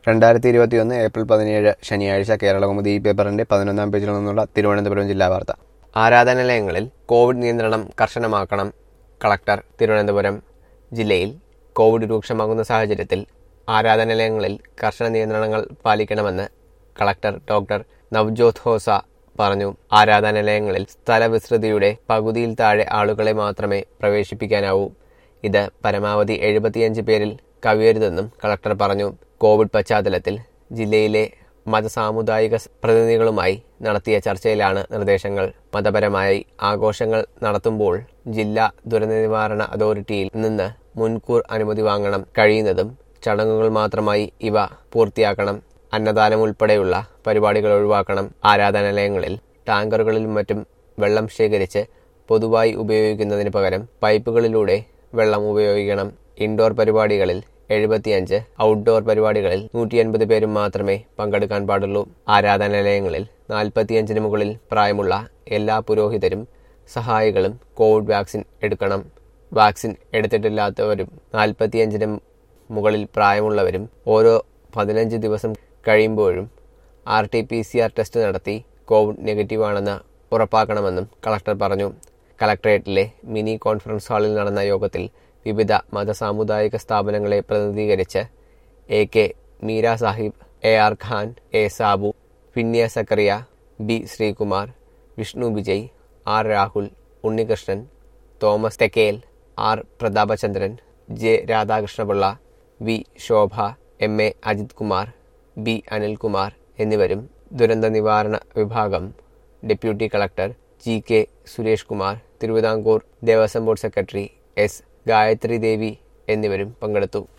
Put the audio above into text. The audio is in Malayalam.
രണ്ടായിരത്തി ഇരുപത്തിയൊന്ന് ഏപ്രിൽ പതിനേഴ് ശനിയാഴ്ച കേരളകൗമുദി ഈ പേപ്പറിന്റെ പതിനൊന്നാം പേജിൽ നിന്നുള്ള തിരുവനന്തപുരം ജില്ലാ വാർത്ത ആരാധനാലയങ്ങളിൽ കോവിഡ് നിയന്ത്രണം കർശനമാക്കണം കളക്ടർ തിരുവനന്തപുരം ജില്ലയിൽ കോവിഡ് രൂക്ഷമാകുന്ന സാഹചര്യത്തിൽ ആരാധനാലയങ്ങളിൽ കർശന നിയന്ത്രണങ്ങൾ പാലിക്കണമെന്ന് കളക്ടർ ഡോക്ടർ നവ്ജോത് ഹോസ പറഞ്ഞു ആരാധനാലയങ്ങളിൽ സ്ഥലവിസ്തൃതിയുടെ പകുതിയിൽ താഴെ ആളുകളെ മാത്രമേ പ്രവേശിപ്പിക്കാനാവൂ ഇത് പരമാവധി എഴുപത്തിയഞ്ച് പേരിൽ കവിയരുതെന്നും കളക്ടർ പറഞ്ഞു കോവിഡ് പശ്ചാത്തലത്തിൽ ജില്ലയിലെ മതസാമുദായിക സ് പ്രതിനിധികളുമായി നടത്തിയ ചർച്ചയിലാണ് നിർദ്ദേശങ്ങൾ മതപരമായി ആഘോഷങ്ങൾ നടത്തുമ്പോൾ ജില്ലാ ദുരന്ത നിവാരണ അതോറിറ്റിയിൽ നിന്ന് മുൻകൂർ അനുമതി വാങ്ങണം കഴിയുന്നതും ചടങ്ങുകൾ മാത്രമായി ഇവ പൂർത്തിയാക്കണം അന്നദാനം ഉൾപ്പെടെയുള്ള പരിപാടികൾ ഒഴിവാക്കണം ആരാധനാലയങ്ങളിൽ ടാങ്കറുകളിലും മറ്റും വെള്ളം ശേഖരിച്ച് പൊതുവായി ഉപയോഗിക്കുന്നതിന് പകരം പൈപ്പുകളിലൂടെ വെള്ളം ഉപയോഗിക്കണം ഇൻഡോർ പരിപാടികളിൽ എഴുപത്തിയഞ്ച് ഔട്ട്ഡോർ പരിപാടികളിൽ നൂറ്റി അൻപത് പേരും മാത്രമേ പങ്കെടുക്കാൻ പാടുള്ളൂ ആരാധനാലയങ്ങളിൽ നാൽപ്പത്തിയഞ്ചിന് മുകളിൽ പ്രായമുള്ള എല്ലാ പുരോഹിതരും സഹായികളും കോവിഡ് വാക്സിൻ എടുക്കണം വാക്സിൻ എടുത്തിട്ടില്ലാത്തവരും നാൽപ്പത്തിയഞ്ചിന് മുകളിൽ പ്രായമുള്ളവരും ഓരോ പതിനഞ്ച് ദിവസം കഴിയുമ്പോഴും R T P C R test നടത്തി കോവിഡ് നെഗറ്റീവാണെന്ന് ഉറപ്പാക്കണമെന്നും കളക്ടർ പറഞ്ഞു കളക്ടറേറ്റിലെ മിനി കോൺഫറൻസ് ഹാളിൽ നടന്ന യോഗത്തിൽ വിവിധ മതസാമുദായിക സ്ഥാപനങ്ങളെ പ്രതിനിധീകരിച്ച് A K Meera Sahib A R Khan A Sabu പിന്യ Zacharia B Sreekumar Vishnu Vijay R Rahul Unnikrishnan Thomas Thekkel R Prathapachandran J Radhakrishnapillai V Shobha M A Ajith Kumar B Anilkumar എന്നിവരും ദുരന്ത നിവാരണ വിഭാഗം deputy collector G K Suresh Kumar Thiruvithamkoor Devaswom board secretary S Gayathri Devi എന്നിവരും പങ്കെടുത്തു